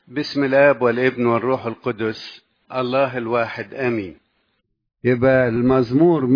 بسم الاب والابن والروح القدس الله الواحد امين يبقى المزمور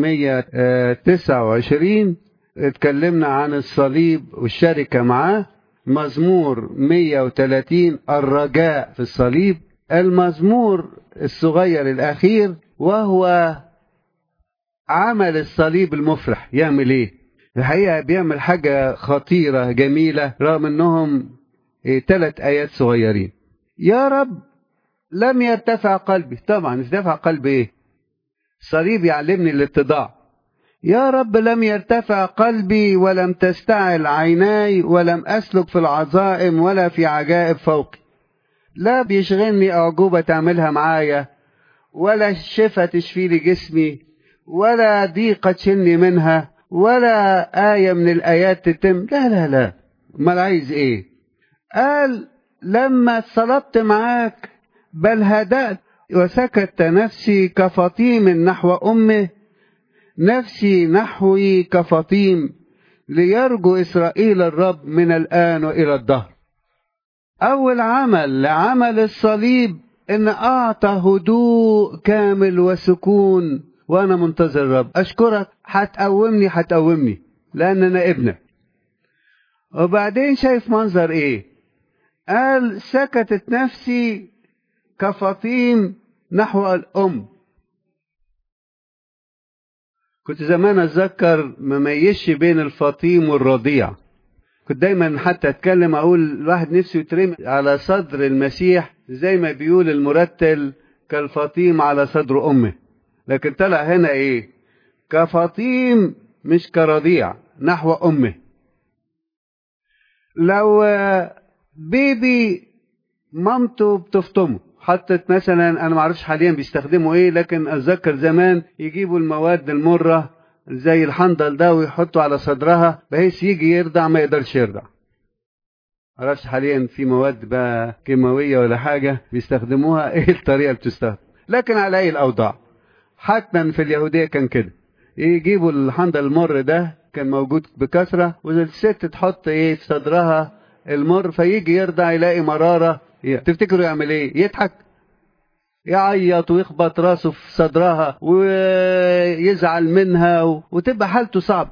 129 اتكلمنا عن الصليب والشركة معاه مزمور 130 الرجاء في الصليب المزمور الصغير الأخير وهو عمل الصليب المفرح يعمل ايه الحقيقة بيعمل حاجة خطيرة جميلة رغم انهم ثلاث آيات صغيرين يا رب لم يرتفع قلبي طبعا ارتفع قلبي ايه الصليب يعلمني الاتضاع يا رب لم يرتفع قلبي ولم تستعل عيناي ولم أسلك في العظائم ولا في عجائب فوقي لا بيشغلني أعجوبة تعملها معايا ولا شفة تشفي لي جسمي ولا ضيقة تشيلني منها ولا آية من الآيات تتم لا لا لا امال عايز ايه قال لما صلبت معاك بل هدأت وسكت نفسي كفطيم نحو أمه نفسي نحوي كفطيم ليرجو إسرائيل الرب من الآن وإلى الدهر أول عمل لعمل الصليب إن أعطى هدوء كامل وسكون وأنا منتظر الرب أشكرك هتقومني هتقومني لأن أنا ابنك وبعدين شايف منظر إيه قال سكتت نفسي كفطيم نحو الأم كنت زمان أتذكر مميزش بين الفطيم والرضيع كنت دايما حتى أتكلم أقول الواحد نفسه يترمي على صدر المسيح زي ما بيقول المرتل كالفطيم على صدر أمه لكن طلع هنا إيه كفطيم مش كرضيع نحو أمه لو بيبي مامته بتفطمه حطت مثلا انا ما اعرفش حاليا بيستخدموا ايه لكن اتذكر زمان يجيبوا المواد المره زي الحنظل ده ويحطوا على صدرها بحيث يجي يرضع ما يقدرش يرضع معرفش حاليا في مواد بقى كيماويه ولا حاجه بيستخدموها ايه الطريقه اللي بتستخدم لكن على اي الاوضاع حتما في اليهوديه كان كده يجيبوا الحنظل المر ده كان موجود بكثره والست تحط ايه في صدرها المر فيجي يرضع يلاقي مراره تفتكروا يعمل ايه يضحك يعيط ويخبط راسه في صدرها ويزعل منها وتبقى حالته صعب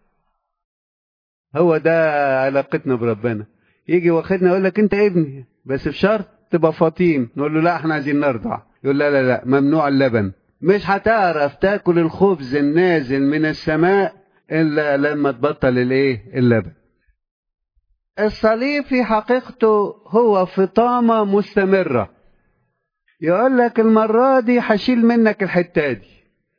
هو ده علاقتنا بربنا يجي واخدنا يقول لك انت ابني بس بشرط تبقى فطيم نقول له لا احنا عايزين نرضع يقول لا لا لا ممنوع اللبن مش هتعرف تاكل الخبز النازل من السماء الا لما تبطل الايه اللبن الصليب في حقيقته هو فطامة مستمرة يقول لك المرة دي هشيل منك الحتة دي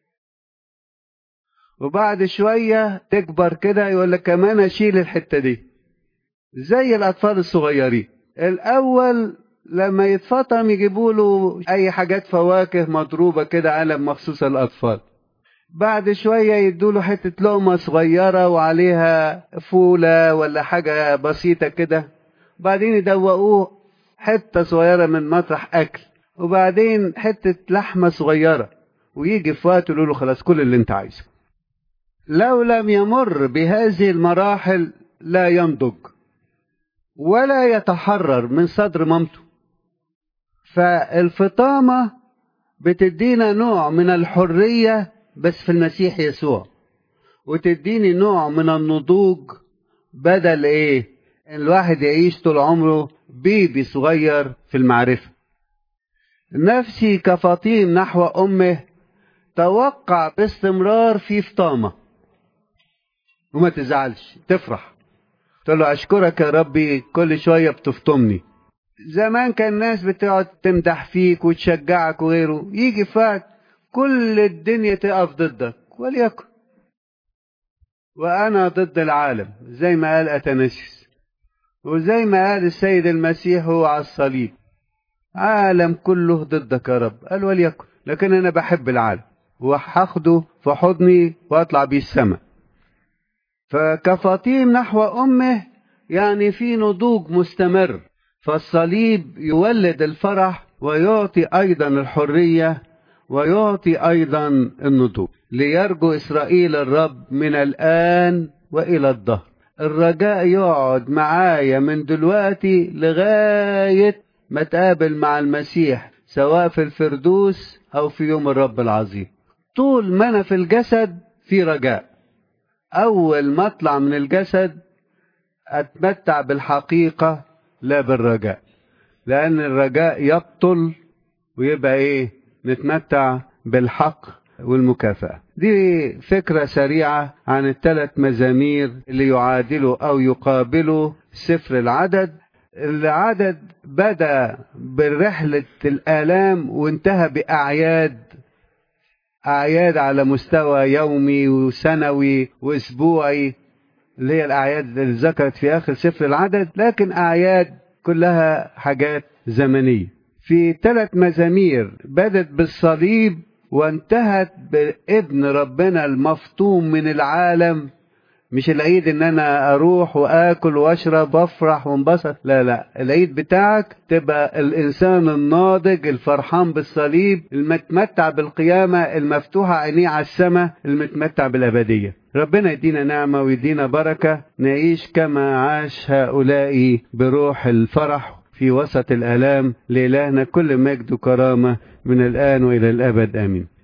وبعد شوية تكبر كده يقول لك كمان أشيل الحتة دي زي الأطفال الصغيرين الأول لما يتفطم يجيبوا له أي حاجات فواكه مضروبة كده علب مخصوصة للأطفال بعد شوية يدوله حتة لقمة صغيرة وعليها فولة ولا حاجة بسيطة كده بعدين يدوقوه حتة صغيرة من مطرح أكل وبعدين حتة لحمة صغيرة ويجي في وقت يقولوا له خلاص كل اللي انت عايزه لو لم يمر بهذه المراحل لا ينضج ولا يتحرر من صدر مامته فالفطامة بتدينا نوع من الحرية بس في المسيح يسوع وتديني نوع من النضوج بدل ايه الواحد يعيش طول عمره بيبي صغير في المعرفة نفسي كفطيم نحو أمه توقع باستمرار في فطامة وما تزعلش تفرح تقول له أشكرك يا ربي كل شوية بتفطمني زمان كان الناس بتقعد تمدح فيك وتشجعك وغيره يجي فات كل الدنيا تقف ضدك وليكن وأنا ضد العالم زي ما قال أتنسيس وزي ما قال السيد المسيح هو على الصليب عالم كله ضدك يا رب قال وليكن لكن أنا بحب العالم وهاخده في حضني وأطلع بيه السماء فكفطيم نحو أمه يعني في نضوج مستمر فالصليب يولد الفرح ويعطي أيضا الحرية ويعطي أيضا النضوج ليرجو إسرائيل الرب من الآن وإلى الظهر الرجاء يقعد معايا من دلوقتي لغاية ما تقابل مع المسيح سواء في الفردوس أو في يوم الرب العظيم طول ما أنا في الجسد في رجاء أول ما أطلع من الجسد أتمتع بالحقيقة لا بالرجاء لأن الرجاء يبطل ويبقى إيه نتمتع بالحق والمكافأة دي فكرة سريعة عن الثلاث مزامير اللي يعادلوا أو يقابلوا سفر العدد العدد بدأ برحلة الآلام وانتهى بأعياد أعياد على مستوى يومي وسنوي وأسبوعي اللي هي الأعياد اللي ذكرت في آخر سفر العدد لكن أعياد كلها حاجات زمنية في ثلاث مزامير بدت بالصليب وانتهت بابن ربنا المفطوم من العالم مش العيد ان انا اروح واكل واشرب وافرح وانبسط لا لا العيد بتاعك تبقى الانسان الناضج الفرحان بالصليب المتمتع بالقيامة المفتوحة عينيه على السماء المتمتع بالابدية ربنا يدينا نعمة ويدينا بركة نعيش كما عاش هؤلاء بروح الفرح في وسط الآلام لإلهنا كل مجد وكرامة من الآن وإلى الأبد آمين